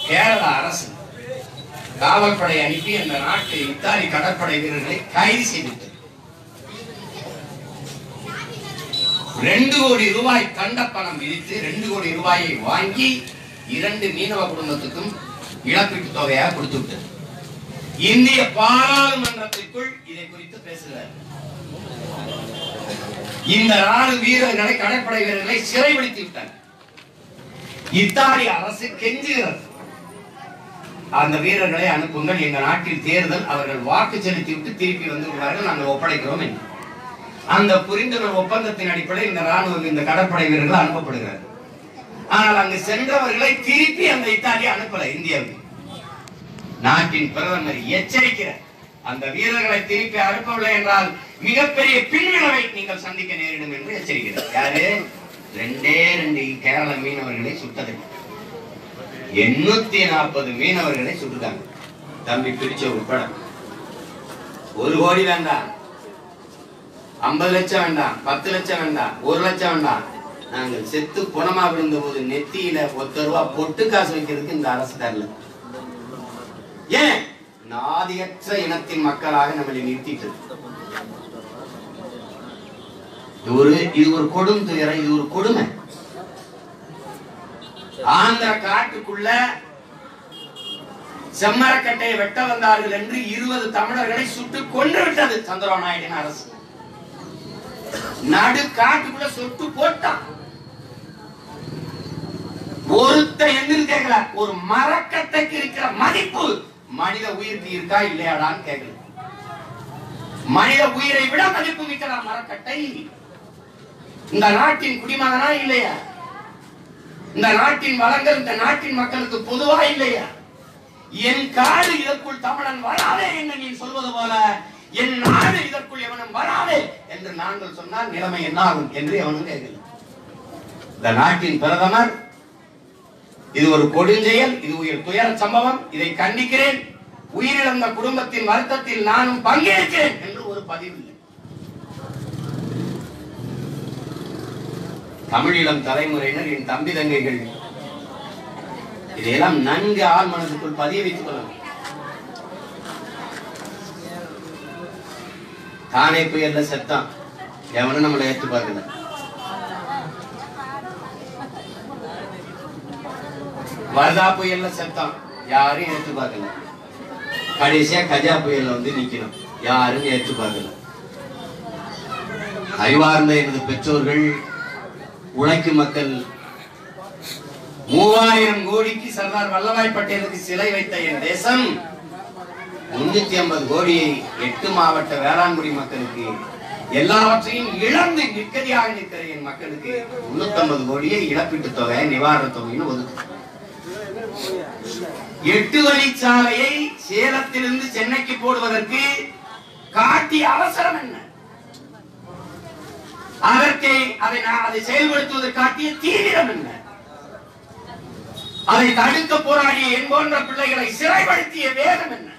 கேரள அரசு காவல்படை அனுப்பி அந்த நாட்டு இத்தாலி கடற்படை வீரர்களை கைது செய்துவிட்டது ரெண்டு கோடி ரூபாய் தண்ட பணம் விதித்து ரெண்டு கோடி ரூபாயை வாங்கி இரண்டு மீனவ குடும்பத்துக்கும் இழப்பீட்டு தொகையாக கொடுத்து விட்டது இந்திய பாராளுமன்றத்திற்குள் இதை குறித்து பேசுகிறார் இந்த நாடு வீரர்களை கடற்படை வீரர்களை சிறைபிடித்து விட்டார் இத்தாலி அரசு கெஞ்சுகிறது அந்த வீரர்களை அனுப்புங்கள் எங்க நாட்டில் தேர்தல் அவர்கள் வாக்கு செலுத்தி விட்டு திருப்பி வந்து விடுவார்கள் நாங்கள் ஒப்படைக்கிறோம் என்று அந்த புரிந்துணர்வு ஒப்பந்தத்தின் அடிப்படையில் இந்த ராணுவம் இந்த கடற்படை வீரர்கள் அனுப்பப்படுகிறார் ஆனால் அங்கு சென்றவர்களை திருப்பி அந்த இத்தாலி அனுப்பல இந்தியாவுக்கு நாட்டின் பிரதமர் எச்சரிக்கிறார் அந்த வீரர்களை திருப்பி அனுப்பவில்லை என்றால் மிகப்பெரிய பின்விளைவை நீங்கள் சந்திக்க நேரிடும் என்று எச்சரிக்கிறார் யாரு ரெண்டே ரெண்டு கேரள மீனவர்களை சுட்டது எண்ணூத்தி நாற்பது மீனவர்களை சுட்டுட்டாங்க தம்பி பிடிச்ச உட்பட ஒரு கோடி வேண்டாம் ஐம்பது லட்சம் வேண்டாம் பத்து லட்சம் வேண்டாம் ஒரு லட்சம் வேண்டாம் நாங்கள் செத்து புணமா விழுந்த போது நெத்தியில ஒத்த ரூபா பொட்டு காசு வைக்கிறதுக்கு இந்த அரசு தரல ஏன் நாதியற்ற இனத்தின் மக்களாக நம்மளை நிறுத்திட்டு இது ஒரு இது ஒரு கொடும் துயரம் இது ஒரு கொடுமை ஆந்திர காட்டுக்குள்ள செம்மரக்கட்டையை வெட்ட வந்தார்கள் என்று இருபது தமிழர்களை சுட்டு கொன்று விட்டது சந்திரபாபு நாயுடின் அரசு நடு காட்டுக்குள்ள சொட்டு போட்டான் ஒருத்த எந்திரி கேட்கல ஒரு மரக்கட்டைக்கு இருக்கிற மதிப்பு மனித உயிருக்கு இருக்கா இல்லையாடான்னு கேட்கல மனித உயிரை விட மதிப்பு மிக்கிறா மரக்கட்டை இந்த நாட்டின் குடிமகனா இல்லையா இந்த நாட்டின் வளங்கள் இந்த நாட்டின் மக்களுக்கு பொதுவா இல்லையா என் காடு இதற்குள் தமிழன் வராதே என்று நீ சொல்வது போல என் நாடு இதற்குள் எவனும் வராதே என்று நாங்கள் சொன்னால் நிலைமை என்ன ஆகும் என்று எவனும் கேட்கல இந்த நாட்டின் பிரதமர் இது ஒரு கொடுஞ்செயல் இது ஒரு துயர சம்பவம் இதை கண்டிக்கிறேன் உயிரிழந்த குடும்பத்தின் வருத்தத்தில் நானும் பங்கேற்கிறேன் என்று ஒரு பதிவு இல்லை தமிழீழம் தலைமுறையினர் என் தம்பி தங்கைகள் இதையெல்லாம் நன்கு ஆள் மனதுக்குள் பதிய வைத்துக் கொள்ளணும் தானே புயல்ல செத்தான் எவனும் நம்மளை ஏத்து பார்க்கல வரதா புயல்ல செத்தான் யாரும் ஏத்து பார்க்கல கடைசியா கஜா புயல்ல வந்து நிக்கணும் யாரும் ஏத்து பார்க்கல அறிவார்ந்த எனது பெற்றோர்கள் உழைக்கும் மக்கள் மூவாயிரம் கோடிக்கு சர்தார் வல்லபாய் பட்டேலுக்கு சிலை வைத்த என் தேசம் முன்னூத்தி ஐம்பது கோடியை எட்டு மாவட்ட வேளாண்குடி மக்களுக்கு எல்லாவற்றையும் இழந்து நிற்கதியாக நிற்கிற என் மக்களுக்கு முன்னூத்தி ஐம்பது கோடியை இழப்பீட்டு தொகை நிவாரண தொகைன்னு ஒதுக்கு எட்டு வழிச்சாலையை சேலத்திலிருந்து சென்னைக்கு போடுவதற்கு காட்டிய அவசரம் என்ன அதற்கு அதை நான் அதை செயல்படுத்துவதற்கு காட்டிய தீவிரம் என்ன அதை தடுக்க போராடிய என் போன்ற பிள்ளைகளை சிறைப்படுத்திய வேகம் என்ன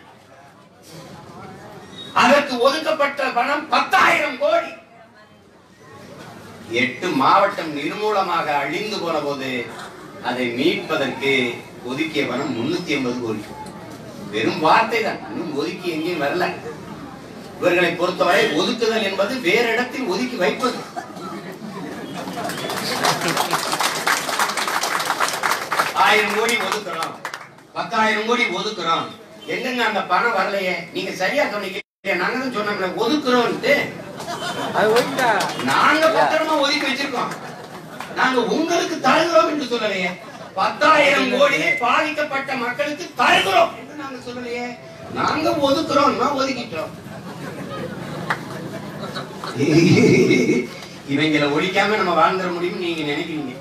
அதற்கு ஒதுக்கப்பட்ட பணம் பத்தாயிரம் கோடி எட்டு மாவட்டம் நிர்மூலமாக அழிந்து போன போது அதை மீட்பதற்கு ஒதுக்கிய பணம் முன்னூத்தி ஐம்பது கோடி வெறும் வார்த்தை தான் இன்னும் ஒதுக்கி எங்கேயும் வரல இவர்களை பொறுத்தவரை ஒதுக்குதல் என்பது வேற இடத்தில் ஒதுக்கி வைப்பது ஆயிரம் கோடி ஒதுக்குறோம் பத்தாயிரம் கோடி ஒதுக்குறோம் எங்கங்க அந்த பணம் வரலையே நீங்க சரியா சொன்னீங்க நாங்க தான் சொன்னோம்ல ஒதுக்குறோம்ட்டு அது ஒயிட்டா நாங்க பத்திரமா ஒதுக்கி வச்சிருக்கோம் நாங்க உங்களுக்கு தருகிறோம் என்று சொல்லலையே பத்தாயிரம் கோடியை பாதிக்கப்பட்ட மக்களுக்கு தருகிறோம் என்று நாங்க சொல்லலையே நாங்க ஒதுக்குறோம் ஒதுக்கிட்டோம் இவங்களை ஒழிக்காம நம்ம வாழ்ந்துட முடியும் நீங்க நினைக்கிறீங்க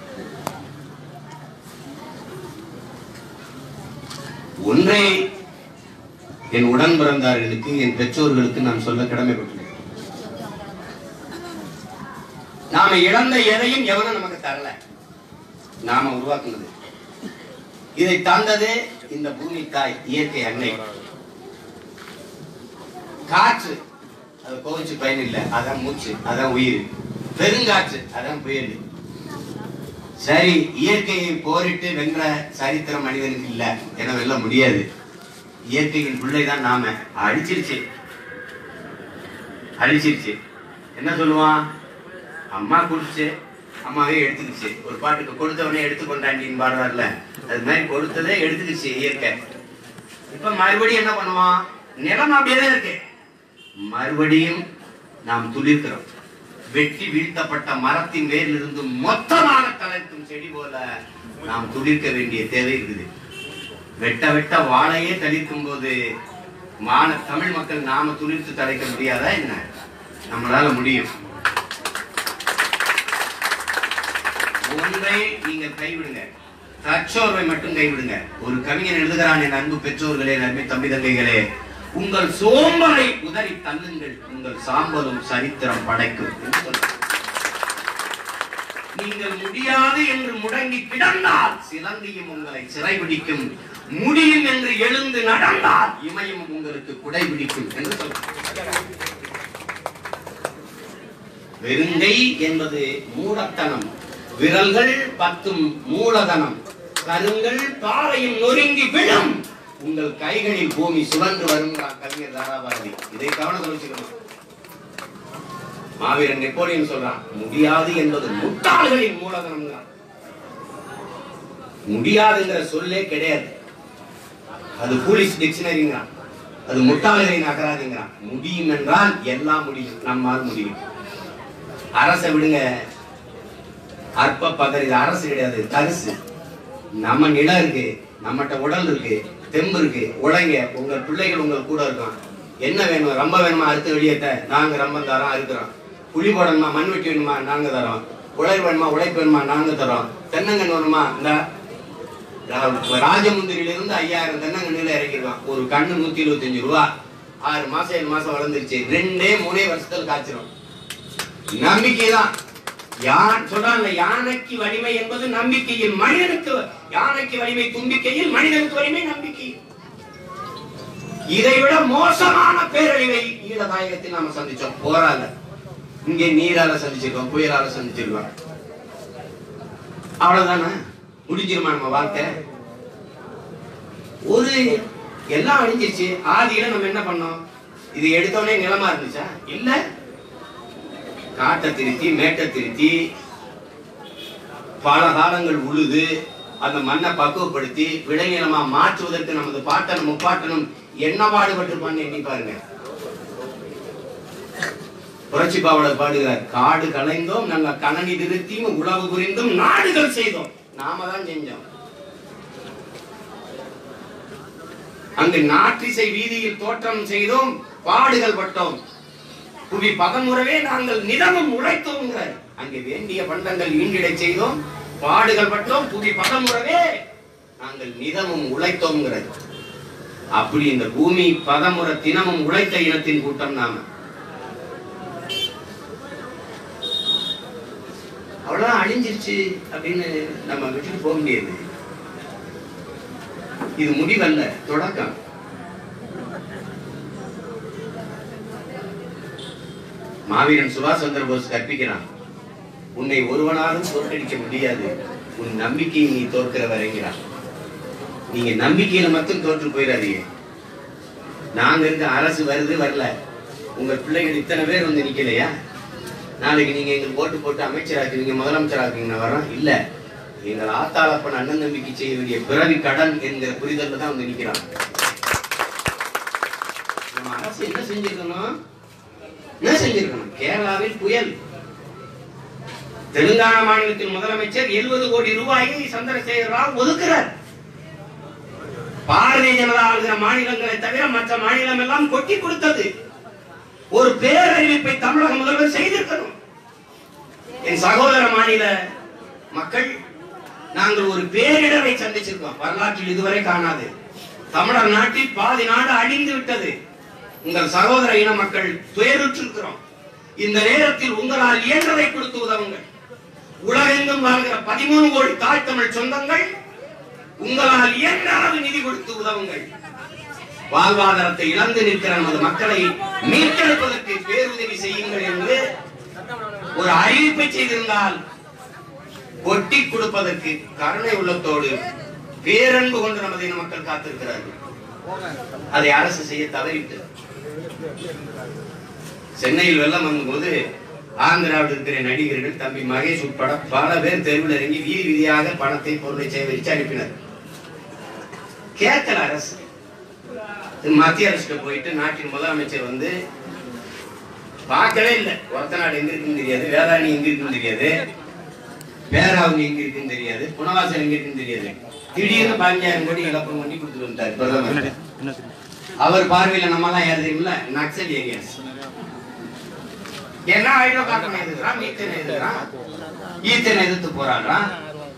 ஒன்றை என் உடன் பிறந்தார்களுக்கு என் பெற்றோர்களுக்கு நான் சொல்ல கடமைப்பட்டுள்ளேன் நாம இழந்த எதையும் எவனும் நமக்கு தரல நாம உருவாக்குனது இதை தந்தது இந்த பூமி தாய் இயற்கை அன்னை காற்று அது கோவிச்சு பயன் இல்லை அதான் மூச்சு அதான் உயிர் பெருங்காற்று அதான் புயல் சரி இயற்கையை போரிட்டு வென்ற சரித்திரம் மனிதனுக்கு இல்ல என வெல்ல முடியாது இயற்கையின் பிள்ளைதான் நாம அழிச்சிருச்சு அழிச்சிருச்சு என்ன சொல்லுவான் அம்மா குடிச்சு அம்மாவே எடுத்துக்கிச்சு ஒரு பாட்டுக்கு கொடுத்தவனே எடுத்துக்கொண்டாண்டின்னு பாடுறாருல அது மாதிரி கொடுத்ததே எடுத்துக்கிச்சு இயற்கை இப்ப மறுபடியும் என்ன பண்ணுவான் நிலம் அப்படியேதான் இருக்கு மறுபடியும் நாம் துளிர்க்கிறோம் வெட்டி வீழ்த்தப்பட்ட மரத்தின் வேரிலிருந்து மொத்தமாக தலைக்கும் செடி போல நாம் துளிர்க்க வேண்டிய தேவை இருக்குது வெட்ட வெட்ட வாழையே தளிர்க்கும் போது மான தமிழ் மக்கள் நாம துளிர்த்து தலைக்க முடியாதா என்ன நம்மளால முடியும் ஒன்றை நீங்கள் கைவிடுங்க தற்சோர்வை மட்டும் கைவிடுங்க ஒரு கவிஞன் எழுதுகிறான் என் அன்பு பெற்றோர்களே நன்மை தம்பி தங்கைகளே உங்கள் சோம்பலை உதறி தள்ளுங்கள் உங்கள் சாம்பலும் சரித்திரம் படைக்கும் என்று சொல்றார். நீங்கள் முடியாது என்று முடங்கி கிடந்தால் சிலந்தியும் உங்களை சிறைபிடிக்கும் முடியும் என்று எழுந்து நடந்தால் இமயம் உங்களுக்கு குடைபிடிக்கும் என்று சொல்றார் வெறுங்கை என்பது மூடத்தனம் விரல்கள் பத்தும் மூலதனம் கருங்கள் பாறையும் நொறுங்கி விழும் உங்கள் கைகளில் பூமி சுழன்று வருங்கிறார் கவிஞர் தாராபாரதி இதை கவனத்தில் வச்சுக்கணும் மாவீரன் நெப்போலியன் சொல்றான் முடியாது என்பது முட்டாள்களின் மூலதனம்ங்கிறான் முடியாதுங்கிற சொல்லே கிடையாது அது போலீஸ் டிக்ஷனரிங்கிறான் அது முட்டாள்களின் அகராதிங்கிறான் முடியும் என்றால் எல்லாம் முடியும் நம்மால் முடியும் அரசை விடுங்க அற்ப பதர் இது அரசு கிடையாது தரிசு நம்ம நிலம் இருக்கு நம்மகிட்ட உடல் இருக்கு தெம்பு இருக்கு உழைங்க உங்க பிள்ளைகள் உங்க கூட இருக்கான் என்ன வேணும் ரொம்ப வேணுமா அறுத்து வெளியேத்த நாங்க ரொம்ப தரோம் அறுக்கிறோம் புளி போடணுமா மண் வெட்டி வேணுமா நாங்க தரோம் உழைப்பு வேணுமா உழைப்பு வேணுமா நாங்க தரோம் தென்னங்கன்று வேணுமா இந்த ராஜமுந்திரியில இருந்து ஐயாயிரம் தென்னங்கண்ணுல இறங்கிடுவான் ஒரு கண்ணு நூத்தி இருபத்தஞ்சு ரூபா ஆறு மாசம் ஏழு மாசம் வளர்ந்துருச்சு ரெண்டே மூணே வருஷத்துல காய்ச்சிரும் நம்பிக்கை தான் யான் சொல்றாங்க யானைக்கு வலிமை என்பது நம்பிக்கையில் மனிதனுக்கு யானைக்கு வலிமை தும்பிக்கையில் மனிதனுக்கு வலிமை நம்பிக்கை இதை விட மோசமான பேரழிவை ஈழதாயகத்தில் நாம சந்திச்சோம் போரால இங்கே நீரால சந்திச்சிருக்கோம் புயலால சந்திச்சிருக்கோம் அவ்வளவுதானே முடிஞ்சிருமா நம்ம வாழ்க்கை ஒரு எல்லாம் அழிஞ்சிருச்சு ஆதியில நம்ம என்ன பண்ணோம் இது எடுத்தோடனே நிலமா இருந்துச்சா இல்ல காட்டை திருத்தி மேட்டை திருத்தி பல காலங்கள் உழுது அந்த மண்ணை பக்குவப்படுத்தி விளைநிலமா மாற்றுவதற்கு நமது பாட்டனும் முப்பாட்டனும் என்ன பாடுபட்டிருப்பான்னு எண்ணி பாருங்க புரட்சி பாவலர் பாடுகிறார் காடு கலைந்தோம் நாங்க கணனி திருத்தியும் உழவு புரிந்தும் நாடுகள் செய்தோம் நாம தான் செஞ்சோம் அங்கு நாற்றிசை வீதியில் தோற்றம் செய்தோம் பாடுகள் பட்டோம் புவி பதமுறவே நாங்கள் நிதமும் உழைத்தோங்கிறார் அங்கே வேண்டிய பண்டங்கள் ஈண்டிடை செய்தோம் பாடுகள் பட்டோம் புவி பதமுறவே நாங்கள் நிதமும் உழைத்தோங்கிறது அப்படி இந்த பூமி பதமுற தினமும் உழைத்த இனத்தின் கூட்டம் நாம அவ்வளவுதான் அழிஞ்சிருச்சு அப்படின்னு நம்ம விட்டுட்டு போக முடியாது இது முடிவல்ல தொடக்கம் மாவீரன் சுபாஷ் சந்திர போஸ் கற்பிக்கிறான் உன்னை ஒருவனாலும் தோற்கடிக்க முடியாது உன் நம்பிக்கையை நீ தோற்கிற வரைங்கிறான் நீங்க நம்பிக்கையில மட்டும் தோற்று போயிடாதீங்க நாங்க இருக்க அரசு வருது வரல உங்க பிள்ளைகள் இத்தனை பேர் வந்து நிக்கலையா நாளைக்கு நீங்க எங்களுக்கு ஓட்டு போட்டு அமைச்சராக்குவீங்க முதலமைச்சராக்குவீங்க வரோம் இல்ல எங்கள் ஆத்தாளப்பன் அண்ணன் நம்பிக்கை செய்ய வேண்டிய பிறவி கடன் என்கிற புரிதல்ல தான் வந்து நிக்கிறான் நம்ம அரசு என்ன செஞ்சிருக்கணும் என்ன செஞ்சிருக்கணும் கேரளாவில் புயல் தெலுங்கானா மாநிலத்தின் முதலமைச்சர் 70 கோடி ரூபாயை சந்திரசேகர ராவ் ஒதுக்குறார் பாரதிய ஜனதா ஆளுகிற மாநிலங்களை தவிர மற்ற மாநிலம் எல்லாம் கொட்டி கொடுத்தது ஒரு பேரறிவிப்பை தமிழக முதல்வர் செய்திருக்கணும் என் சகோதர மாநில மக்கள் நாங்கள் ஒரு பேரிடரை சந்திச்சிருக்கோம் வரலாற்றில் இதுவரை காணாது தமிழர் நாட்டில் பாதி நாடு அழிந்து விட்டது உங்கள் சகோதர இன மக்கள் துயருற்றிருக்கிறோம் இந்த நேரத்தில் உங்களால் இயன்றதை கொடுத்து உதவுங்கள் உலகெங்கும் வாழ்கிற பதிமூணு கோடி தாய் தமிழ் சொந்தங்கள் உங்களால் இயன்ற அளவு நிதி கொடுத்து உதவுங்கள் வாழ்வாதாரத்தை இழந்து நிற்கிற நமது மக்களை மீட்டெடுப்பதற்கு பேருதவி செய்யுங்கள் என்று ஒரு அறிவிப்பை செய்திருந்தால் கொட்டி கொடுப்பதற்கு கருணை உள்ளத்தோடு பேரன்பு கொண்டு நமது இன மக்கள் காத்திருக்கிறார்கள் அதை அரசு செய்ய தவறிவிட்டது சென்னையில் வெள்ளம் வந்தபோது ஆந்திராவில் இருக்கிற நடிகர்கள் தம்பி மகேஷ் உட்பட பல பேர் தெருவில் இறங்கி வீதி வீதியாக பணத்தை பொருளை சேகரித்து அனுப்பினர் கேட்கல அரசு மத்திய அரசுக்கு போயிட்டு நாட்டின் முதலமைச்சர் வந்து பார்க்கவே இல்லை ஒரத்த நாடு எங்க இருக்குன்னு தெரியாது வேதாரணி எங்க இருக்குன்னு தெரியாது பேராவணி எங்க இருக்குன்னு தெரியாது புனவாசல் எங்க இருக்குன்னு தெரியாது திடீர்னு பதினஞ்சாயிரம் கோடி இழப்பம் பண்ணி கொடுத்துட்டு வந்தார் பிரதமர் அவர் பார்வையில நம்ம எல்லாம் யார் தெரியுமில்ல நக்சல் ஏரியாஸ் என்ன ஹைட்ரோ கார்பன் எதிர்க்கிறான் மீத்தேன் எதிர்க்கிறான் ஈத்தேன் எதிர்த்து போராடுறான்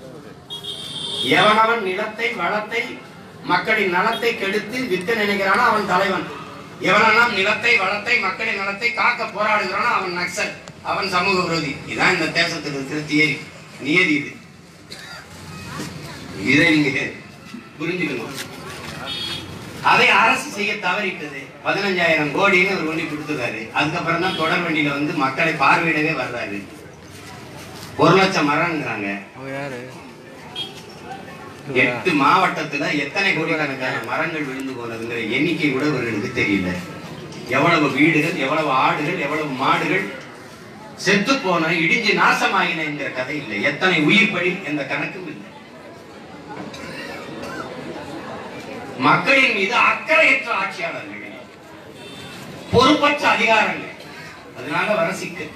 எவனவன் நிலத்தை வளத்தை மக்களின் நலத்தை கெடுத்து விற்க நினைக்கிறானோ அவன் தலைவன் எவனெல்லாம் நிலத்தை வளத்தை மக்களின் நலத்தை காக்க போராடுகிறானோ அவன் நக்சல் அவன் சமூக விரோதி இதான் இந்த தேசத்துக்கு இருக்கிற தியரி நியதி இது இதை நீங்க புரிஞ்சுக்கணும் அதை அரசு செய்ய தவறிட்டது பதினஞ்சாயிரம் கோடின்னு ஒரு வண்டி கொடுத்துருக்காரு அதுக்கப்புறம் தான் தொடர் வண்டியில வந்து மக்களை பார்வையிடவே வர்றாரு ஒரு லட்சம் மரம்ங்கிறாங்க அவன் யாரு எட்டு மாவட்டத்துல எத்தனை கோடிக்கணக்கான மரங்கள் விழுந்து போனதுங்கிற எண்ணிக்கை கூட இவர்களுக்கு தெரியல எவ்வளவு வீடுகள் எவ்வளவு ஆடுகள் எவ்வளவு மாடுகள் செத்து போன இடிஞ்சு நாசமாகின என்கிற கதை இல்லை எத்தனை உயிர் பலி என்ற கணக்கும் இல்லை மக்களின் மீது அக்கறையற்ற ஆட்சியாளர்கள் பொறுப்பற்ற அதிகாரங்கள் அதனால வர சிக்கல்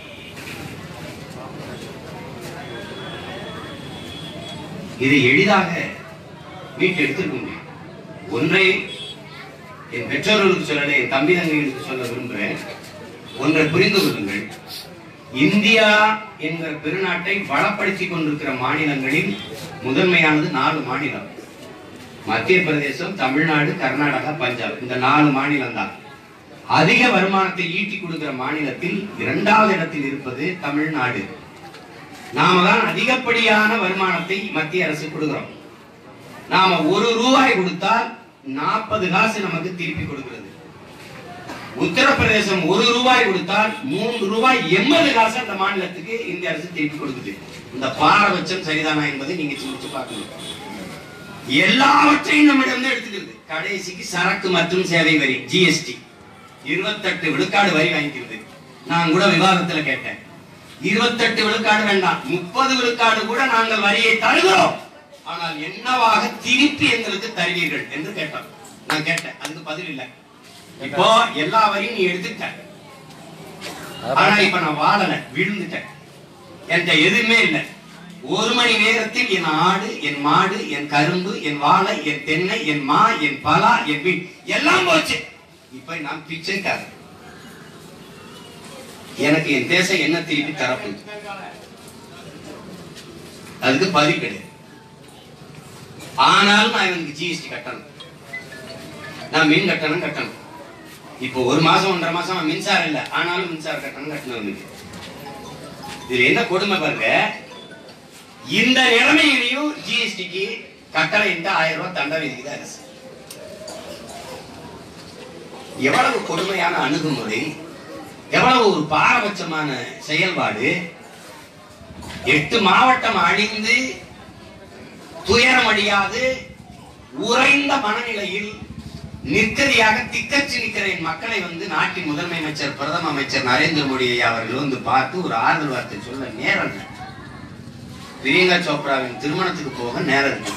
இதை எளிதாக மீட்டெடுத்திருக்க முடியும் ஒன்றை என் பெற்றோர்களுக்கு சொல்லலை என் தம்பி தங்கைகளுக்கு சொல்ல விரும்புகிறேன் ஒன்றை புரிந்து கொள்ளுங்கள் இந்தியா என்கிற பெருநாட்டை வளப்படுத்திக் கொண்டிருக்கிற மாநிலங்களில் முதன்மையானது நாலு மாநிலம் மத்திய பிரதேசம் தமிழ்நாடு கர்நாடகா பஞ்சாப் இந்த நாலு மாநிலம் தான் அதிக வருமானத்தை ஈட்டி கொடுக்கிற மாநிலத்தில் இரண்டாவது இடத்தில் இருப்பது தமிழ்நாடு நாம தான் அதிகப்படியான வருமானத்தை மத்திய அரசு கொடுக்கிறோம் நாம ஒரு ரூபாய் கொடுத்தால் நாற்பது காசு நமக்கு திருப்பி கொடுக்கிறது உத்தரப்பிரதேசம் ஒரு ரூபாய் கொடுத்தால் மூன்று ரூபாய் எண்பது காசு அந்த மாநிலத்துக்கு இந்திய அரசு திருப்பி கொடுக்குது இந்த பாரபட்சம் சரிதானா என்பதை நீங்க சிந்திச்சு பார்க்கணும் எல்லாவற்றையும் நம்மிடம் இருந்து எடுத்துக்கிறது கடைசிக்கு சரக்கு மற்றும் சேவை வரி ஜிஎஸ்டி இருபத்தெட்டு விழுக்காடு வரி வாங்கிக்கிறது நான் கூட விவாதத்துல கேட்டேன் இருபத்தெட்டு விழுக்காடு வேண்டாம் முப்பது விழுக்காடு கூட நாங்கள் வரியை தருகிறோம் ஆனால் என்னவாக திருப்பி எங்களுக்கு தருவீர்கள் என்று கேட்டோம் நான் கேட்டேன் அதுக்கு பதில் இல்லை இப்போ எல்லா வரியும் நீ எடுத்துட்ட ஆனா இப்ப நான் வாழல விழுந்துட்டேன் என்கிட்ட எதுவுமே இல்லை ஒரு மணி நேரத்தில் என் ஆடு என் மாடு என் கரும்பு என் வாழை என் தென்னை என் மா என் பலா என் வீட் எல்லாம் போச்சு இப்ப நான் பிச்சைக்காரன் எனக்கு என் தேசம் என்ன திருப்பி தரப்பு அதுக்கு பதில் கிடையாது ஆனாலும் நான் இவனுக்கு ஜிஎஸ்டி கட்டணும் நான் மின் கட்டணம் கட்டணும் இப்போ ஒரு மாசம் ஒன்றரை மாசம் அவன் மின்சாரம் இல்லை ஆனாலும் மின்சார கட்டணம் கட்டணும் அவனுக்கு இதுல என்ன கொடுமை பாருங்க இந்த நிலைமையிலையும் ஜிஎஸ்டிக்கு கட்டணம் இந்த ஆயிரம் ரூபாய் தண்டனை விதிக்குது அரசு எவ்வளவு கொடுமையான அணுகுமுறை எவ்வளவு ஒரு பாரபட்சமான செயல்பாடு எட்டு மாவட்டம் அழிந்து துயரம் அடியாது உறைந்த மனநிலையில் நிற்கதியாக திக்கச்சு நிற்கிற என் மக்களை வந்து நாட்டின் முதன்மை அமைச்சர் பிரதம அமைச்சர் நரேந்திர மோடி ஐயா அவர்கள் வந்து பார்த்து ஒரு ஆறுதல் வார்த்தை சொல்ல நேரம் இல்லை பிரியங்கா சோப்ராவின் திருமணத்துக்கு போக நேரம் இருக்கு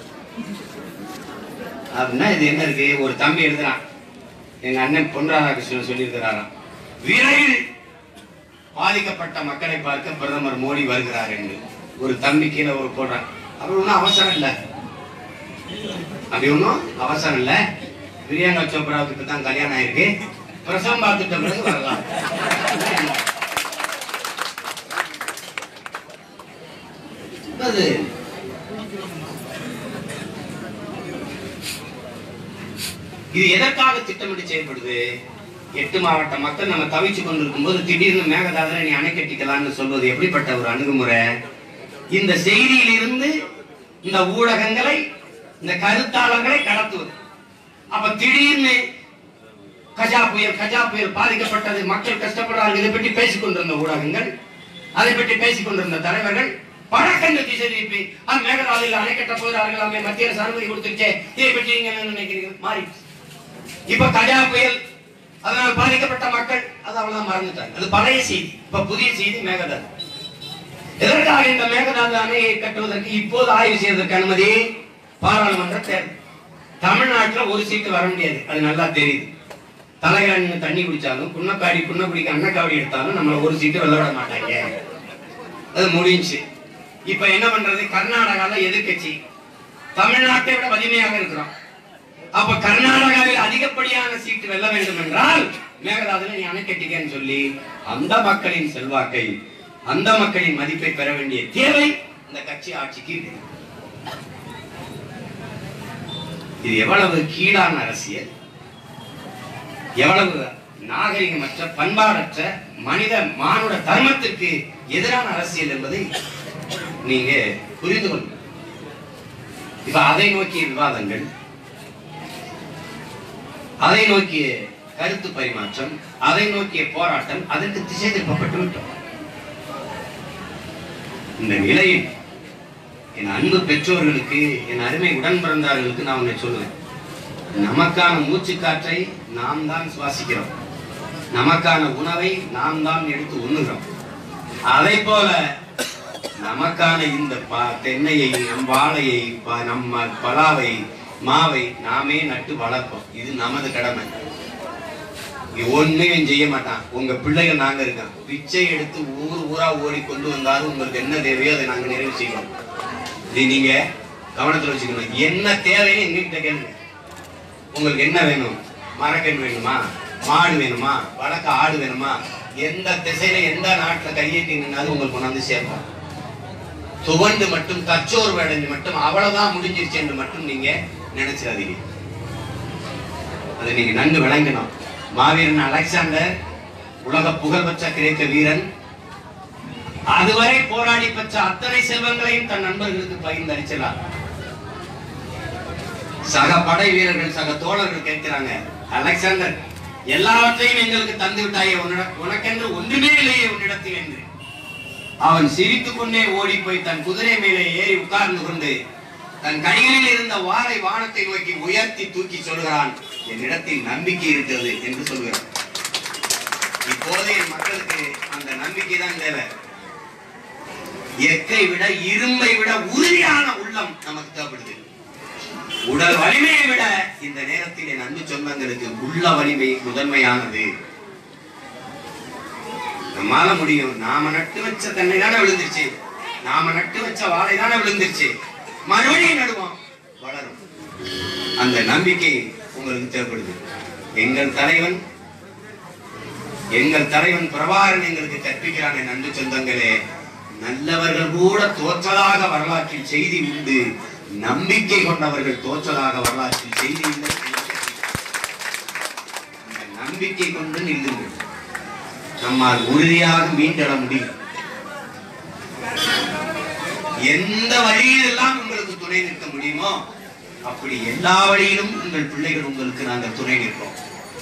அப்படின்னா இது என்ன இருக்கு ஒரு தம்பி எழுதுறான் எங்க அண்ணன் பொன் ராதாகிருஷ்ணன் சொல்லியிருக்கிறாராம் விரைவில் பாதிக்கப்பட்ட மக்களை பார்க்க பிரதமர் மோடி வருகிறார் என்று ஒரு தம்பி கீழே ஒரு போடுறான் அப்படி ஒன்றும் அவசரம் இல்லை அப்படி ஒன்றும் அவசரம் இல்லை பிரியங்கா சோப்ராவுக்கு தான் கல்யாணம் ஆயிருக்கு பிரசவம் பார்த்துட்ட பிறகு வரலாம் அது இது எதற்காக திட்டமிட்டு செயல்படுது எட்டு மாவட்ட மக்கள் நம்ம தவிச்சு கொண்டிருக்கும் போது திடீர்னு மேகதாதுல நீ அணை கட்டிக்கலாம்னு சொல்வது எப்படிப்பட்ட ஒரு அணுகுமுறை இந்த செய்தியிலிருந்து இந்த ஊடகங்களை இந்த கருத்தாளர்களை கடத்துவது அப்ப திடீர்னு கஜா புயல் கஜா புயல் பாதிக்கப்பட்டது மக்கள் கஷ்டப்படுறார்கள் இதை பற்றி பேசிக் கொண்டிருந்த ஊடகங்கள் அதை பற்றி பேசிக் கொண்டிருந்த தலைவர்கள் பழக்கங்கள் திசை திருப்பி அந்த மேகதாதுல அணை கட்ட போகிறார்கள் அங்கே மத்திய அரசு அனுமதி கொடுத்துருச்சே இதை பற்றி நீங்க என்ன நினைக்கிறீங்க மாறி இப்ப கஜா புயல் அதனால் பாதிக்கப்பட்ட மக்கள் அது அவ்வளவுதான் மறந்துட்டாங்க அது பழைய செய்தி இப்ப புதிய செய்தி மேகதாது எதற்காக இந்த மேகதாது அணையை கட்டுவதற்கு இப்போது ஆய்வு செய்வதற்கு அனுமதி பாராளுமன்ற தேர்தல் தமிழ்நாட்டுல ஒரு சீட்டு வர முடியாது அது நல்லா தெரியுது தலையில நின்னு தண்ணி குடிச்சாலும் குன்னக்காடி குன்னக்குடிக்கு அன்னக்காவடி எடுத்தாலும் நம்மள ஒரு சீட்டு வெள்ள விட மாட்டாங்க அது முடிஞ்சு இப்ப என்ன பண்றது கர்நாடகால எதிர்க்கட்சி தமிழ்நாட்டை விட வலிமையாக இருக்கிறோம் அப்ப கர்நாடகாவில் அதிகப்படியான சீட்டு வெல்ல வேண்டும் என்றால் மேகதாதுல நீ அணை கட்டிக்கன்னு சொல்லி அந்த மக்களின் செல்வாக்கை அந்த மக்களின் மதிப்பை பெற வேண்டிய தேவை இந்த கட்சி ஆட்சிக்கு இருக்கு. இது எவ்வளவு கீழான அரசியல் எவ்வளவு நாகரிகமற்ற பண்பாடற்ற மனித மானுட தர்மத்திற்கு எதிரான அரசியல் என்பதை நீங்க புரிந்து கொள்ளுங்க இப்ப அதை நோக்கிய விவாதங்கள் அதை நோக்கிய கருத்து பரிமாற்றம் அதை நோக்கிய போராட்டம் அதற்கு திசை திருப்பப்பட்டு விட்டோம் இந்த நிலையில் என் அன்பு பெற்றோர்களுக்கு என் அருமை உடன் பிறந்தார்களுக்கு நான் உன்னை சொல்லுவேன் நமக்கான மூச்சு காற்றை நாம் தான் சுவாசிக்கிறோம் நமக்கான உணவை நாம் தான் எடுத்து உண்ணுகிறோம் அதை போல நமக்கான இந்த ப- தென்னையை நம் வாழையை ப- நம்ம பலாவை மாவை நாமே நட்டு வளர்ப்போம் இது நமது கடமை இது ஒண்ணையும் செய்ய மாட்டான் உங்க பிள்ளைகள் நாங்க இருக்கோம் பிச்சை எடுத்து ஊர் ஊரா ஓடி கொண்டு வந்தாலும் உங்களுக்கு என்ன தேவையோ அதை நாங்க நிறைவு செய்வோம் இது நீங்க கவனத்துல வச்சுக்கணும் என்ன தேவைன்னு எங்ககிட்ட கேளுங்க உங்களுக்கு என்ன வேணும் மரக்கன் வேணுமா மாடு வேணுமா வழக்க ஆடு வேணுமா எந்த திசையில எந்த நாட்டுல கையேற்றி நின்னாலும் உங்களுக்கு கொண்டாந்து சேர்ப்போம் துவண்டு மட்டும் தச்சோர் அடைஞ்சு மட்டும் அவ்வளவுதான் முடிஞ்சிருச்சு என்று மட்டும் நீங்க நினைச்சிடாதீங்க அதை நீங்க நன்கு விளங்கணும் மாவீரன் அலெக்சாண்டர் உலக புகழ்பெற்ற கிரேக்க வீரன் அதுவரை போராடி பெற்ற அத்தனை செல்வங்களையும் தன் நண்பர்களுக்கு பகிர்ந்து அளிச்சலாம் சக படை வீரர்கள் சக தோழர்கள் கேட்கிறாங்க அலெக்சாண்டர் எல்லாவற்றையும் எங்களுக்கு தந்து விட்டாயே உன்னிட- உனக்கென்று ஒன்றுமே இல்லையே உன்னிடத்தில் என்று அவன் சிரித்துக் கொண்டே ஓடி போய் தன் குதிரை மேலே ஏறி உட்கார்ந்து கொண்டு தன் கைகளில் இருந்த வாளை வானத்தை நோக்கி உயர்த்தி தூக்கி சொல்கிறான் என்னிடத்தில் நம்பிக்கை இருக்கிறது என்று சொல்கிறான் இப்போது என் மக்களுக்கு அந்த நம்பிக்கை தான் தேவை எக்கை விட இரும்பை விட உறுதியான உள்ளம் நமக்கு தேவைப்படுது உடல் வலிமையை விட இந்த நேரத்தில் என் அன்பு சொந்தங்களுக்கு உள்ள வலிமை முதன்மையானது நம்மால முடியும் நாம நட்டு வச்ச தென்னை தானே விழுந்துருச்சு நாம நட்டு வச்ச வாழை தானே விழுந்துருச்சு மறுபடியும் நடுவோம் வளரும் அந்த நம்பிக்கை உங்களுக்கு தேவைப்படுது எங்கள் தலைவன் எங்கள் தலைவன் பிரபாகரன் எங்களுக்கு கற்பிக்கிறான் என் அன்பு சொந்தங்களே நல்லவர்கள் கூட தோற்றதாக வரலாற்றில் செய்தி உண்டு நம்பிக்கை கொண்டவர்கள் தோற்றதாக வரலாற்றில் செய்தி இல்லை அந்த நம்பிக்கை கொண்டு நில்லுங்கள் நம்மால் உறுதியாக மீண்டெழ முடியும் எந்த வழியிலெல்லாம் உங்களுக்கு துணை நிற்க முடியுமோ அப்படி எல்லா வழியிலும் உங்கள் பிள்ளைகள் உங்களுக்கு நாங்கள் துணை நிற்போம்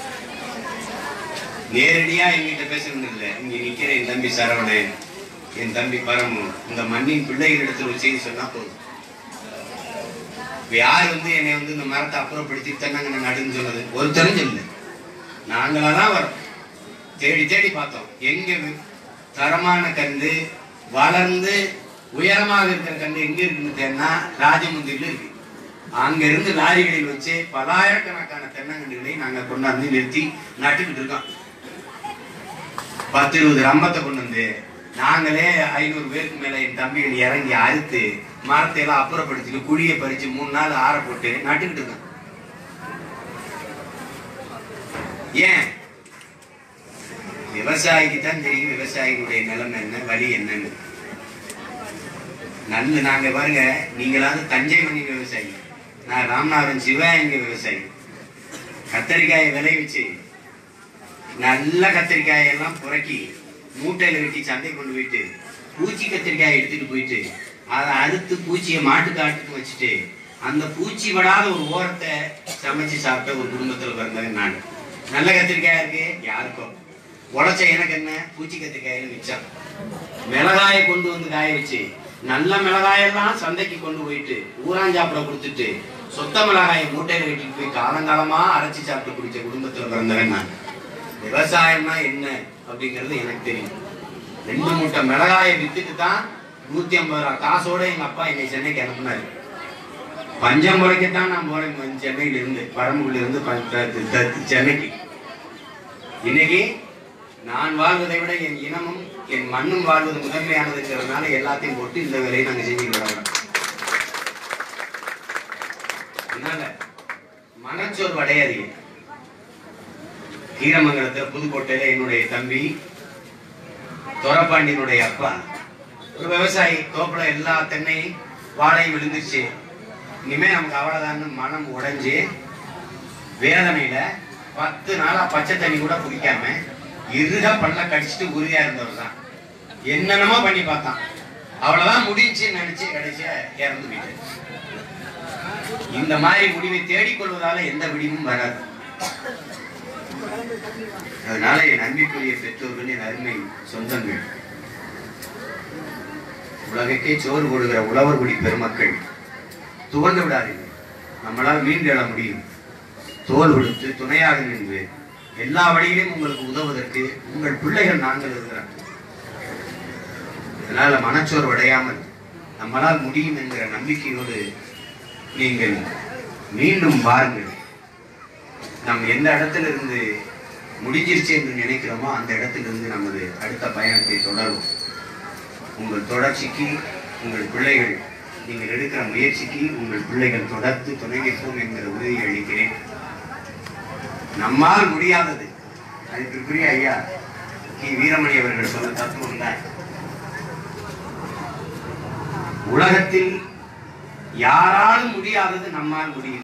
நேரடியா எங்கிட்ட பேசணும் இல்லை இங்க நிக்கிற என் தம்பி சரவணன் என் தம்பி பரமு இந்த மண்ணின் பிள்ளைகளிடத்தில் ஒரு செய்தி சொன்னா போதும் இப்ப யார் வந்து என்னை வந்து இந்த மரத்தை அப்புறப்படுத்தி தென்னங்கண்ண நடுன்னு சொன்னது ஒருத்தரும் சொல்லல நாங்களா தான் வரோம் தேடி தேடி பார்த்தோம் எங்க வி- தரமான கன்று வளர்ந்து உயரமாக இருக்கிற கன்று எங்க இருக்குன்னு தேடினா ராஜமுந்திரில இருக்கு அங்க இருந்து லாரிகளில் வச்சு பலாயிரக்கணக்கான தென்னங்கன்றுகளை நாங்க கொண்டாந்து நிறுத்தி நட்டுக்கிட்டு இருக்கோம் பத்து இருபது ரம்பத்தை கொண்டு வந்து நாங்களே ஐநூறு பேருக்கு மேல என் தம்பிகள் இறங்கி அறுத்து மரத்தை எல்லாம் அப்புறப்படுத்திட்டு குழியை பறிச்சு மூணு நாள் ஆற போட்டு நட்டுக்கிட்டு இருக்கோம் ஏன் விவசாயிக்கு தான் தெரியும் விவசாயிகளுடைய நிலைமை என்ன வழி என்னன்னு நல்ல நாங்க பாருங்க நீங்களாவது தஞ்சை மணி விவசாயி நான் ராமநாதன் சிவகங்கை விவசாயி கத்தரிக்காயை விளைவிச்சு நல்ல கத்திரிக்காயை எல்லாம் புறக்கி மூட்டையில வெட்டி சந்தை கொண்டு போயிட்டு பூச்சி கத்திரிக்காயை எடுத்துட்டு போயிட்டு அதை அறுத்து பூச்சியை மாட்டு காட்டுக்கு வச்சுட்டு அந்த பூச்சி படாத ஒரு ஓரத்தை சமைச்சு சாப்பிட்ட ஒரு குடும்பத்துல பிறந்தவன் நான் நல்ல கத்திரிக்காயா இருக்கு யாருக்கும் உழைச்ச எனக்கு என்ன பூச்சி கத்திரிக்காயில மிச்சம் மிளகாயை கொண்டு வந்து காய வச்சு நல்ல மிளகாயெல்லாம் சந்தைக்கு கொண்டு போயிட்டு ஊராஞ்சாப்புல கொடுத்துட்டு சொத்த மிளகாயை மூட்டையில கட்டிட்டு போய் காலங்காலமா அரைச்சி சாப்பிட்டு குடிச்ச குடும்பத்துல பிறந்தவன் நான் விவசாயம்னா என்ன அப்படிங்கிறது எனக்கு தெரியும் ரெண்டு மூட்டை மிளகாயை வித்துட்டு தான் நூத்தி ஐம்பது ரூபா காசோட எங்க அப்பா என்னை சென்னைக்கு அனுப்புனாரு பஞ்சம் முறைக்கத்தான் நான் போறேன் சென்னையில இருந்து பரம்புல இருந்து ப- த- த- த- சென்னைக்கு இன்னைக்கு நான் வாழ்வதை விட என் இனமும் என் மண்ணும் வாழ்வது முதன்மையானதுங்கிறதுனால எல்லாத்தையும் போட்டு இந்த வேலையை நாங்க செஞ்சுக்கிட்டு வரோம் அதனால மனச்சோர்வு அடையாதீங்க கீரமங்கலத்துல புதுக்கோட்டையில என்னுடைய தம்பி தொரப்பாண்டியனுடைய அப்பா ஒரு விவசாயி தோப்புல எல்லா தென்னையும் வாழையும் விழுந்துருச்சு இனிமே நமக்கு அவ்வளவுதான் மனம் உடைஞ்சு வேதனையில பத்து நாளா பச்சை தண்ணி கூட குடிக்காம இருக பல்ல கடிச்சிட்டு உறுதியா இருந்தவர் தான் என்னென்னமோ பண்ணி பார்த்தான் அவ்வளவுதான் முடிஞ்சுன்னு நினைச்சு கடைசியா இறந்து போயிட்டாரு இந்த மாதிரி முடிவை தேடிக்கொள்வதால எந்த விடிவும் வராது அதனால என் அன்பிற்குரிய பெற்றோர்கள் என் அருமை சொந்தங்கள் உலகுக்கே சோறு கொடுக்கிற உழவர்குடி பெருமக்கள் துவண்டு விடாதீர்கள் நம்மளால் மீண்டு எழ முடியும் தோல் கொடுத்து துணையாக நின்று எல்லா வழியிலும் உங்களுக்கு உதவுவதற்கு உங்கள் பிள்ளைகள் நாங்கள் இருக்கிறார்கள் அதனால மனச்சோர்வு அடையாமல் நம்மளால் முடியும் என்கிற நம்பிக்கையோடு நீங்கள் மீண்டும் பாருங்கள் நாம் எந்த இடத்துல இருந்து முடிஞ்சிருச்சு என்று நினைக்கிறோமோ அந்த இடத்திலிருந்து நமது அடுத்த பயணத்தை தொடரும் உங்கள் தொடர்ச்சிக்கு உங்கள் பிள்ளைகள் நீங்கள் எடுக்கிற முயற்சிக்கு உங்கள் பிள்ளைகள் தொடர்ந்து துணை நிற்போம் என்கிற உறுதியை அளிக்கிறேன் நம்மால் முடியாதது அதுக்குரிய ஐயா கி வீரமணி அவர்கள் சொன்ன தத்துவம் தான் உலகத்தில் யாராலும் முடியாதது நம்மால் முடியும்